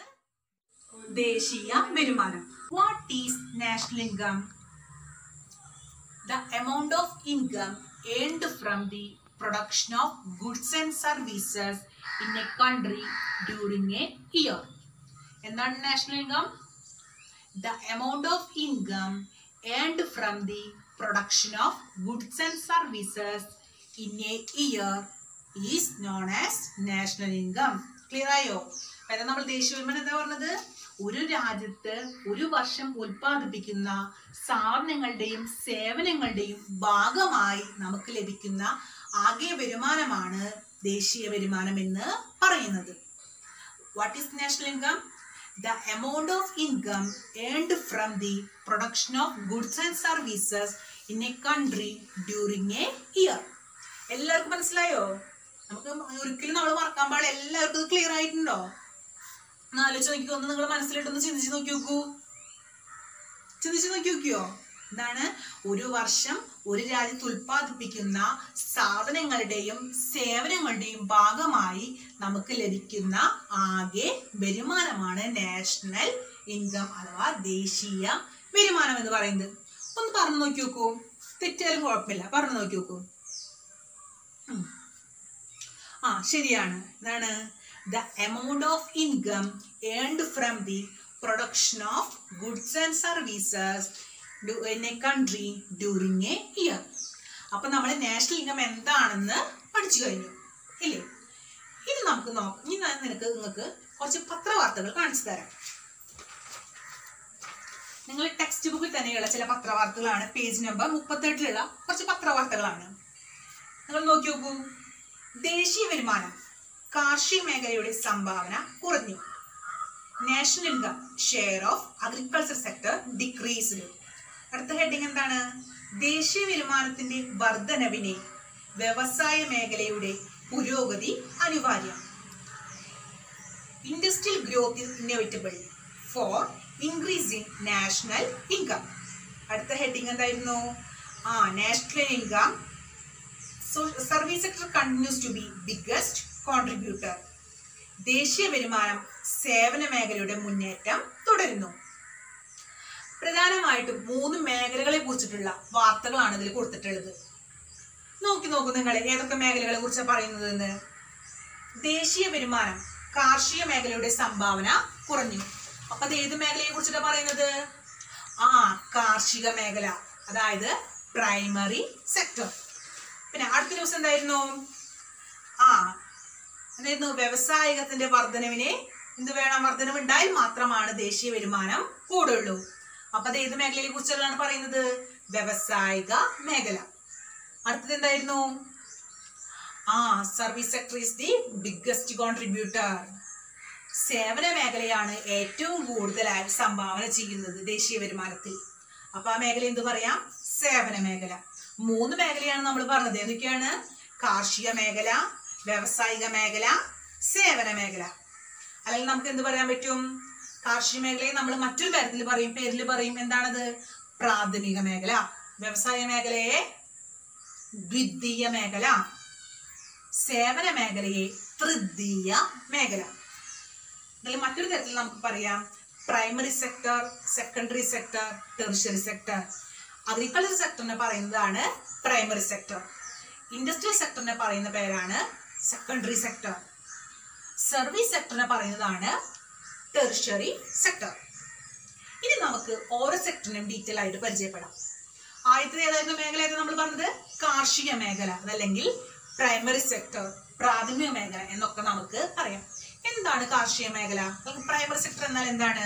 ദേശീയ വരുമാനം what is national income the amount of income earned from the production of goods and services in a country during a year. എന്താണ് national income the amount of income earned from the production of goods and services in a year is known as national income clear ആയോ അതായത് നമ്മൾ ദേശീയ വരുമാനം എന്താ പറഞ്ഞത് ഒരു രാജ്യത്ത് ഒരു വർഷം ഉൽപ്പാദിപ്പിക്കുന്ന സാധനങ്ങളുടെയും സേവനങ്ങളുടെയും ഭാഗമായി നമുക്ക് ലഭിക്കുന്ന ആകെ വരുമാനമാണ് ദേശീയ വരുമാനം എന്ന് പറയുന്നത് what is national income the amount of income earned from the production of goods and services in a country during a year എല്ലാവർക്കും മനസ്സിലായോ നമുക്ക് ഒരിക്കലും നമ്മൾ മറക്കാൻ പാടില്ല എല്ലാവർക്കും ഇത് ക്ലിയർ ആയിട്ടുണ്ടോ ഒന്ന് ആലോചിച്ച് നോക്കിക്കോ ഒന്ന് നിങ്ങൾ മനസ്സിലിട്ടൊന്ന് ചിന്തിച്ച് നോക്കി നോക്കൂ ചിന്തിച്ച് നോക്കി നോക്കിയോ എന്താണ് ഒരു വർഷം ഒരു രാജ്യത്ത് ഉൽപ്പാദിപ്പിക്കുന്ന സാധനങ്ങളുടെയും സേവനങ്ങളുടെയും ഭാഗമായി നമുക്ക് ലഭിക്കുന്ന ആകെ വരുമാനമാണ് നാഷണൽ ഇൻകം അഥവാ ദേശീയ വരുമാനം എന്ന് പറയുന്നത് ഒന്ന് പറഞ്ഞു നോക്കി നോക്കൂ തെറ്റാലും കുഴപ്പമില്ല പറഞ്ഞു നോക്കി നോക്കൂ ഉം. ആ ശരിയാണ് എന്താണ് the amount of income earned from the production of goods and services in a country during a year അപ്പൊ നമ്മൾ നാഷണൽ ഇൻകം എന്താണെന്ന് പഠിച്ചു കഴിഞ്ഞു ഇല്ലേ ഇനി നമുക്ക് നോക്കാം ഇനി ഞാൻ നിനക്ക് നിങ്ങൾക്ക് കുറച്ച് പത്രവാർത്തകൾ കാണിച്ചു തരാം നിങ്ങൾ ടെക്സ്റ്റ് ബുക്കിൽ തന്നെയുള്ള ചില പത്രവാർത്തകളാണ് പേജ് നമ്പർ മുപ്പത്തെട്ടിലുള്ള കുറച്ച് പത്രവാർത്തകളാണ് നിങ്ങൾ നോക്കി നോക്കൂ ദേശീയ വരുമാനം കാർഷിക മേഖലയുടെ സംഭാവന കുറഞ്ഞു national income share of agriculture sector decreased അടുത്ത ഹെഡിങ് എന്താണ് ദേശീയ വരുമാനത്തിന്റെ വർധനവിനെ വ്യവസായ മേഖലയുടെ പുരോഗതി അനിവാര്യം industrial growth is inevitable for increasing national income അടുത്ത ഹെഡിങ് എന്തായിരുന്നു ആ national income service sector continues to be biggest contributor ദേശീയ വരുമാനം സേവന മേഖലയുടെ മുന്നേറ്റം തുടരുന്നു പ്രധാനമായിട്ടും മൂന്ന് മേഖലകളെ കുറിച്ചിട്ടുള്ള വാർത്തകളാണ് ഇതിൽ കൊടുത്തിട്ടുള്ളത് നോക്കി നോക്കൂ നിങ്ങൾ ഏതൊക്കെ മേഖലകളെ കുറിച്ചാണ് പറയുന്നത് എന്ന് ദേശീയ വരുമാനം കാർഷിക മേഖലയുടെ സംഭാവന കുറഞ്ഞു അപ്പൊ അത് ഏത് മേഖലയെ കുറിച്ചിട്ടാണ് പറയുന്നത് ആ കാർഷിക മേഖല അതായത് പ്രൈമറി സെക്ടർ പിന്നെ അടുത്ത ദിവസം എന്തായിരുന്നു ആ എന്തായിരുന്നു വ്യവസായികത്തിന്റെ വർധനവിനെ എന്ത് വേണം വർധനവ് ഉണ്ടായാൽ മാത്രമാണ് ദേശീയ വരുമാനം കൂടുള്ളൂ അപ്പൊ അത് ഏത് മേഖലയെ കുറിച്ചുള്ളതാണ് പറയുന്നത് വ്യവസായിക മേഖല അടുത്തത് എന്തായിരുന്നു ആ service sector is the biggest contributor സേവന മേഖലയാണ് ഏറ്റവും കൂടുതലായി സംഭാവന ചെയ്യുന്നത് ദേശീയ വരുമാനത്തിൽ അപ്പൊ ആ മേഖല എന്ത് പറയാം സേവന മേഖല മൂന്ന് മേഖലയാണ് നമ്മൾ പറഞ്ഞത് ഏതൊക്കെയാണ് കാർഷിക മേഖല വ്യാവസായിക മേഖല സേവന മേഖല അല്ലെങ്കിൽ നമുക്ക് എന്ത് പറയാൻ പറ്റും കാർഷിക മേഖലയെ നമ്മൾ മറ്റൊരു തരത്തിൽ പറയും പേരിൽ പറയും എന്താണത് പ്രാഥമിക മേഖല വ്യവസായ മേഖലയെ ദ്വിതീയ മേഖല സേവന മേഖലയെ തൃതീയ മേഖല അല്ലെങ്കിൽ മറ്റൊരു തരത്തിൽ നമുക്ക് പറയാം primary sector secondary sector tertiary sector agriculture സെക്ടറിനെ പറയുന്നതാണ് പ്രൈമറി സെക്ടർ ഇൻഡസ്ട്രിയൽ സെക്ടറിനെ പറയുന്ന പേരാണ് സെക്കൻഡറി സെക്ടർ സർവീസ് സെക്ടറിനെ പറയുന്നതാണ് ടെറിഷറി സെക്ടർ ഇനി നമുക്ക് ഓരോ സെക്ടറിനും ഡീറ്റെയിൽ ആയിട്ട് പരിചയപ്പെടാം ആദ്യത്തെ ഏതായിരുന്നു മേഖല ഏതാ നമ്മൾ പറഞ്ഞത് കാർഷിക മേഖല അതല്ലെങ്കിൽ പ്രൈമറി സെക്ടർ പ്രാഥമിക മേഖല എന്നൊക്കെ നമുക്ക് പറയാം എന്താണ് കാർഷിക മേഖല പ്രൈമറി സെക്ടർ എന്നാൽ എന്താണ്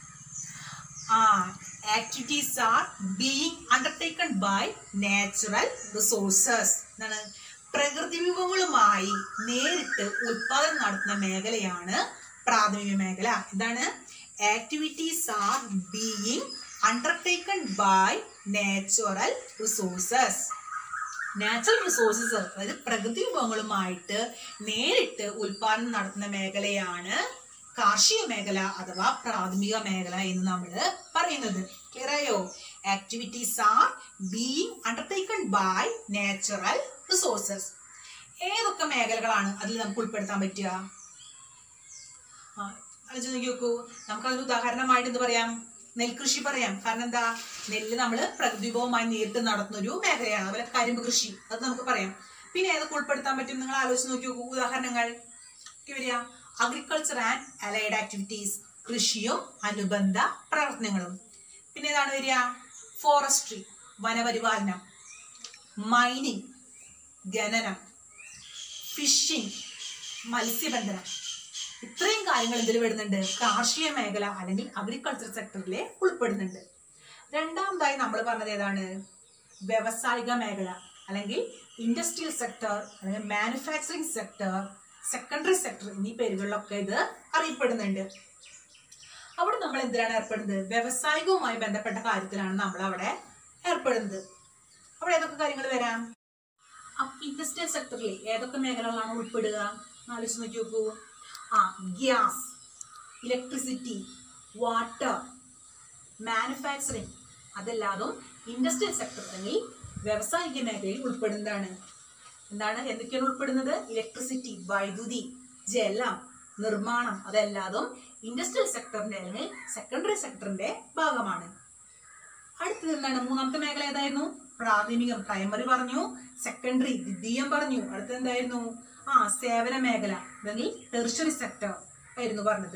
ആ activities are being undertaken by natural resources എന്താണ് പ്രകൃതി വിഭവങ്ങളുമായി നേരിട്ട് ഉൽപാദനം നടത്തുന്ന മേഖലയാണ് പ്രാഥമിക മേഖല എന്താണ് activities are being undertaken by natural resources natural resources അതായത് പ്രകൃതി വിഭവങ്ങളുമായിട്ട് നേരിട്ട് ഉൽപാദനം നടത്തുന്ന മേഖലയാണ് കാർഷിക മേഖല അഥവാ പ്രാഥമിക മേഖല എന്ന് നമ്മൾ പറയുന്നത് ക്ലിയർ ആയോ activities are being undertaken by natural resources ഏതൊക്കെ മേഖലകളാണ് അതിൽ നമുക്ക് ഉൾപ്പെടുത്താൻ പറ്റുക ആ ആലോചിച്ച് നോക്കി നോക്കൂ നമുക്ക് അതിന് ഉദാഹരണമായിട്ട് എന്ത് പറയാം നെൽകൃഷി പറയാം കാരണം എന്താ നെല്ല് നമ്മൾ പ്രകൃതിഭവമായി നേരിട്ട് നടത്തുന്ന ഒരു മേഖലയാണ് അതുപോലെ കരിമ്പ് കൃഷി അത് നമുക്ക് പറയാം പിന്നെ ഏതൊക്കെ ഉൾപ്പെടുത്താൻ പറ്റും നിങ്ങൾ ആലോചിച്ച് നോക്കി നോക്കൂ ഉദാഹരണങ്ങൾ ഒക്കെ വരിക അഗ്രികൾച്ചർ ആൻഡ് അലൈഡ് ആക്ടിവിറ്റീസ് കൃഷിയും അനുബന്ധ പ്രവർത്തനങ്ങളും പിന്നെ ഏതാണ് വരിക ഫോറസ്ട്രി വനപരിപാലനം മൈനിങ് ഖനനം ഫിഷിംഗ് മത്സ്യബന്ധനം ഇത്രയും കാര്യങ്ങൾ ഇതിൽ വരുന്നുണ്ട് കാർഷിക മേഖല അല്ലെങ്കിൽ അഗ്രികൾച്ചർ സെക്ടറിലെ ഉൾപ്പെടുന്നുണ്ട് രണ്ടാമതായി നമ്മൾ പറഞ്ഞത് ഏതാണ് വ്യവസായിക മേഖല അല്ലെങ്കിൽ ഇൻഡസ്ട്രിയൽ സെക്ടർ അല്ലെങ്കിൽ മാനുഫാക്ചറിങ് സെക്ടർ സെക്കൻഡറി സെക്ടർ എന്നീ പേരുകളിലൊക്കെ ഇത് അറിയപ്പെടുന്നുണ്ട് അവിടെ നമ്മൾ എന്തിനാണ് ഏർപ്പെടുന്നത് വ്യവസായികവുമായി ബന്ധപ്പെട്ട കാര്യത്തിലാണ് നമ്മൾ അവിടെ ഏർപ്പെടുന്നത് അവിടെ ഏതൊക്കെ കാര്യങ്ങൾ വരാം ഇൻഡസ്ട്രിയൽ സെക്ടറിൽ ഏതൊക്കെ മേഖലകളാണ് ഉൾപ്പെടുക എന്ന് ആലോചിച്ച് നോക്കി നോക്കൂ ആ ഗ്യാസ് ഇലക്ട്രിസിറ്റി വാട്ടർ മാനുഫാക്ചറിങ് അതെല്ലാതും ഇൻഡസ്ട്രിയൽ സെക്ടർ അല്ലെങ്കിൽ വ്യാവസായിക മേഖലയിൽ ഉൾപ്പെടുന്നതാണ് എന്താണ് എന്തൊക്കെയാണ് ഉൾപ്പെടുന്നത് ഇലക്ട്രിസിറ്റി വൈദ്യുതി ജലം നിർമ്മാണം അതെല്ലാതും ഇൻഡസ്ട്രിയൽ സെക്ടറിന്റെ അല്ലെങ്കിൽ സെക്കൻഡറി സെക്ടറിന്റെ ഭാഗമാണ് അടുത്തത് എന്താണ് മൂന്നാമത്തെ മേഖല ഏതായിരുന്നു പ്രാഥമികം പ്രൈമറി പറഞ്ഞു സെക്കൻഡറി ദ്വിതീയം പറഞ്ഞു അടുത്തത് എന്തായിരുന്നു ആ സേവന മേഖല അല്ലെങ്കിൽ ടെറിഷറി സെക്ടർ ആയിരുന്നു പറഞ്ഞത്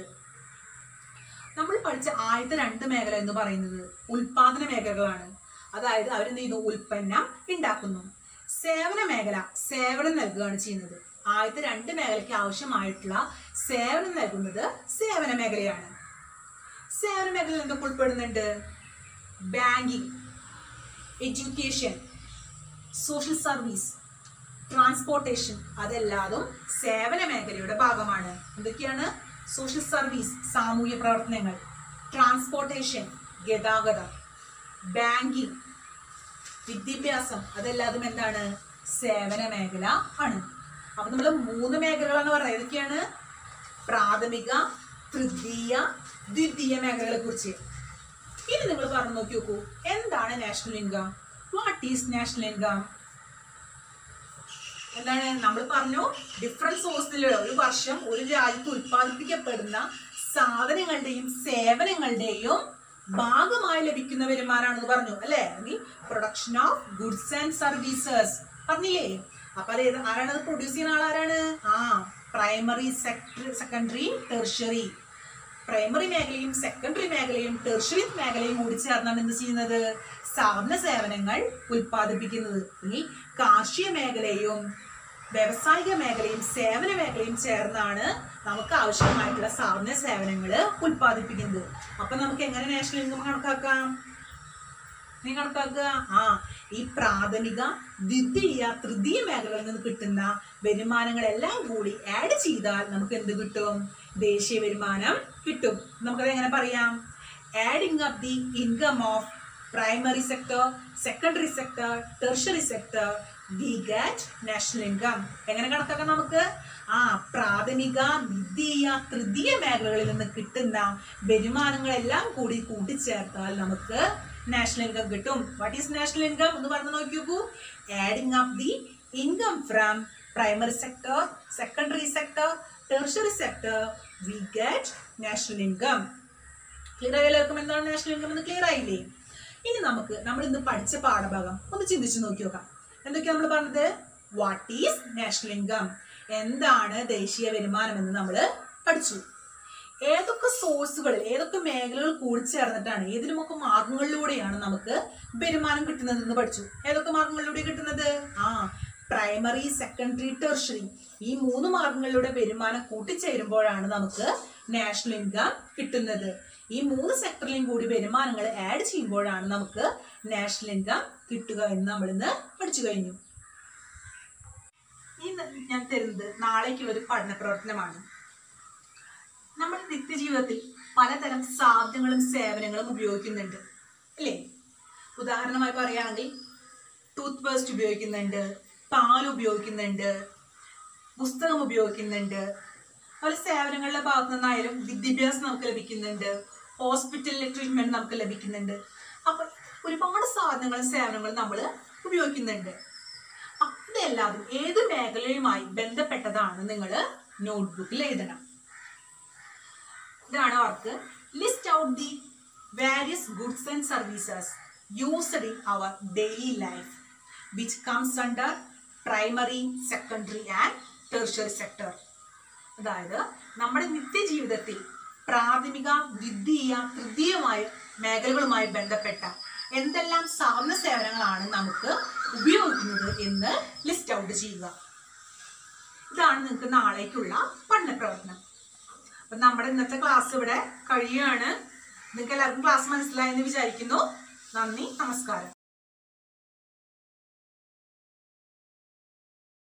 നമ്മൾ പഠിച്ച ആദ്യത്തെ രണ്ട് മേഖല എന്ന് പറയുന്നത് ഉൽപാദന മേഖലകളാണ് അതായത് അവരെന്ത് ചെയ്യുന്നു ഉൽപ്പന്നം ഉണ്ടാക്കുന്നു സേവന മേഖല സേവനം നൽകുകയാണ് ചെയ്യുന്നത് ആദ്യത്തെ രണ്ട് മേഖലയ്ക്ക് ആവശ്യമായിട്ടുള്ള സേവനം നൽകുന്നത് സേവന മേഖലയാണ് സേവന മേഖലയിൽ എന്തൊക്കെ ഉൾപ്പെടുന്നുണ്ട് banking education social service transportation അതെല്ലാതും സേവന മേഖലയുടെ ഭാഗമാണ് എന്തൊക്കെയാണ് സോഷ്യൽ സർവീസ് സാമൂഹ്യ പ്രവർത്തനങ്ങൾ ട്രാൻസ്പോർട്ടേഷൻ ഗതാഗതം ബാങ്കിങ് വിദ്യാഭ്യാസം അതെല്ലാതും എന്താണ് സേവന മേഖല ആണ് അപ്പൊ നമ്മൾ മൂന്ന് മേഖലകളാണ് പറയുന്നത് ഏതൊക്കെയാണ് പ്രാഥമിക തൃതീയ ദ്വിതീയ മേഖലകളെ കുറിച്ച് ഇനി നിങ്ങൾ പറഞ്ഞു നോക്കി നോക്കൂ എന്താണ് national income what is national income എന്താണ് നമ്മൾ പറഞ്ഞു ഡിഫറെന്റ് സോഴ്സിൽ ഒരു വർഷം ഒരു രാജ്യത്ത് ഉത്പാദിപ്പിക്കപ്പെടുന്ന സാധനങ്ങളുടെയും സേവനങ്ങളുടെയും ഭാഗമായി ലഭിക്കുന്ന വരുമാനമാണെന്ന് പറഞ്ഞു അല്ലെ അല്ലെങ്കിൽ production of goods and services പറഞ്ഞില്ലേ അപ്പൊ അത് ഏത് ആരാണ് അത് പ്രൊഡ്യൂസ് ചെയ്യുന്ന ആളാരാണ് ആ പ്രൈമറി സെക്ടറി സെക്കൻഡറി ടെർഷറി പ്രൈമറി മേഖലയും സെക്കൻഡറി മേഖലയും ടെർഷറി മേഖലയും കൂടി ചേർന്നാണ് എന്ത് ചെയ്യുന്നത് സാധന സേവനങ്ങൾ ഉൽപ്പാദിപ്പിക്കുന്നത് ഈ കാർഷിക മേഖലയും വ്യവസായിക മേഖലയും സേവന മേഖലയും ചേർന്നാണ് നമുക്ക് ആവശ്യമായിട്ടുള്ള സാധന സേവനങ്ങൾ ഉൽപ്പാദിപ്പിക്കുന്നത് അപ്പൊ നമുക്ക് എങ്ങനെ നാഷണൽ ഇൻകം കണക്കാക്കാം നീ കണക്കാക്കുക ആ ഈ പ്രാഥമിക ദ്വിതീയ തൃതീയ മേഖലകളിൽ നിന്ന് കിട്ടുന്ന വരുമാനങ്ങളെല്ലാം കൂടി ആഡ് ചെയ്താൽ നമുക്ക് എന്ത് കിട്ടും ദേശീയ വരുമാനം കിട്ടും നമുക്കത് എങ്ങനെ പറയാം adding up the income of primary sector secondary sector tertiary sector we get national income എങ്ങനെ കണക്കാക്കാം നമുക്ക് ആ പ്രാഥമിക ദ്വിതീയ തൃതീയ മേഖലകളിൽ നിന്ന് കിട്ടുന്ന വരുമാനങ്ങളെല്ലാം കൂടി കൂട്ടിച്ചേർത്താൽ നമുക്ക് നാഷണൽ ഇൻകം കിട്ടും വാട്ട് ഈസ് നാഷണൽ ഇൻകം എന്ന് പറഞ്ഞു നോക്കി നോക്കൂ adding up the income from primary sector secondary sector tertiary sector we get national income clear ആയി എല്ലാവർക്കും എന്താണ് നാഷണൽ ഇൻകം എന്ന് ക്ലിയർ ആയില്ലേ ഇനി നമുക്ക് നമ്മൾ ഇന്ന് പഠിച്ച പാഠഭാഗം ഒന്ന് ചിന്തിച്ചു നോക്കി നോക്കാം എന്തൊക്കെയാ നമ്മൾ പറഞ്ഞത് വാട്ട് ഈസ് നാഷണൽ ഇൻകം എന്താണ് ദേശീയ വരുമാനം എന്ന് നമ്മൾ പഠിച്ചു ഏതൊക്കെ സോഴ്സുകളിൽ ഏതൊക്കെ മേഖലകൾ കൂടിച്ചേർന്നിട്ടാണ് ഏതിലുമൊക്കെ മാർഗങ്ങളിലൂടെയാണ് നമുക്ക് വരുമാനം കിട്ടുന്നത് എന്ന് പഠിച്ചു ഏതൊക്കെ മാർഗങ്ങളിലൂടെ കിട്ടുന്നത് ആ പ്രൈമറി സെക്കൻഡറി ടെർഷറി ഈ മൂന്ന് മാർഗങ്ങളിലൂടെ വരുമാനം കൂട്ടിച്ചേരുമ്പോഴാണ് നമുക്ക് നാഷണൽ ഇൻകം കിട്ടുന്നത് ഈ മൂന്ന് സെക്ടറിലും കൂടി വരുമാനങ്ങൾ ആഡ് ചെയ്യുമ്പോഴാണ് നമുക്ക് നാഷണൽ ഇൻകം കിട്ടുക എന്ന് നമ്മൾ ഇന്ന് പഠിച്ചു കഴിഞ്ഞു ഇന്ന് ഞാൻ തരുന്നത് നാളേക്കുള്ള ഒരു പഠന പ്രവർത്തനമാണ് നമ്മൾ നിത്യജീവിതത്തിൽ പലതരം സാധനങ്ങളും സേവനങ്ങളും ഉപയോഗിക്കുന്നുണ്ട് അല്ലേ ഉദാഹരണമായി പറയുകയാണെങ്കിൽ ടൂത്ത് പേസ്റ്റ് ഉപയോഗിക്കുന്നുണ്ട് പാൽ ഉപയോഗിക്കുന്നുണ്ട് പുസ്തകം ഉപയോഗിക്കുന്നുണ്ട് അതുപോലെ സേവനങ്ങളുടെ ഭാഗത്തു നിന്നായാലും വിദ്യാഭ്യാസം നമുക്ക് ലഭിക്കുന്നുണ്ട് ഹോസ്പിറ്റലിലെ ട്രീറ്റ്മെന്റ് നമുക്ക് ലഭിക്കുന്നുണ്ട് അപ്പൊ ഒരുപാട് സാധനങ്ങളും സേവനങ്ങളും നമ്മൾ ഉപയോഗിക്കുന്നുണ്ട് അപ്പൊ ഇതെല്ലാതും ഏത് മേഖലയുമായി ബന്ധപ്പെട്ടതാണ് നിങ്ങൾ നോട്ട്ബുക്കിൽ എഴുതണം ഇതാണ് work list out the various goods and services used in our daily life which comes under primary secondary and tertiary sector അതായത് നമ്മുടെ നിത്യജീവിതത്തിൽ പ്രാഥമിക ദ്വിതീയ തൃതീയമായ മേഖലകളുമായി ബന്ധപ്പെട്ട എന്തെല്ലാം സാധന സേവനങ്ങളാണ് നമുക്ക് ഉപയോഗിക്കുന്നത് എന്ന് ലിസ്റ്റ് ഔട്ട് ചെയ്യുക ഇതാണ് നിങ്ങൾക്ക് നാളേക്കുള്ള പഠന പ്രവർത്തനം അപ്പൊ നമ്മുടെ ഇന്നത്തെ ക്ലാസ് ഇവിടെ കഴിയുകയാണ് നിങ്ങൾക്ക് എല്ലാവർക്കും ക്ലാസ് മനസ്സിലായെന്ന് വിചാരിക്കുന്നു നന്ദി നമസ്കാരം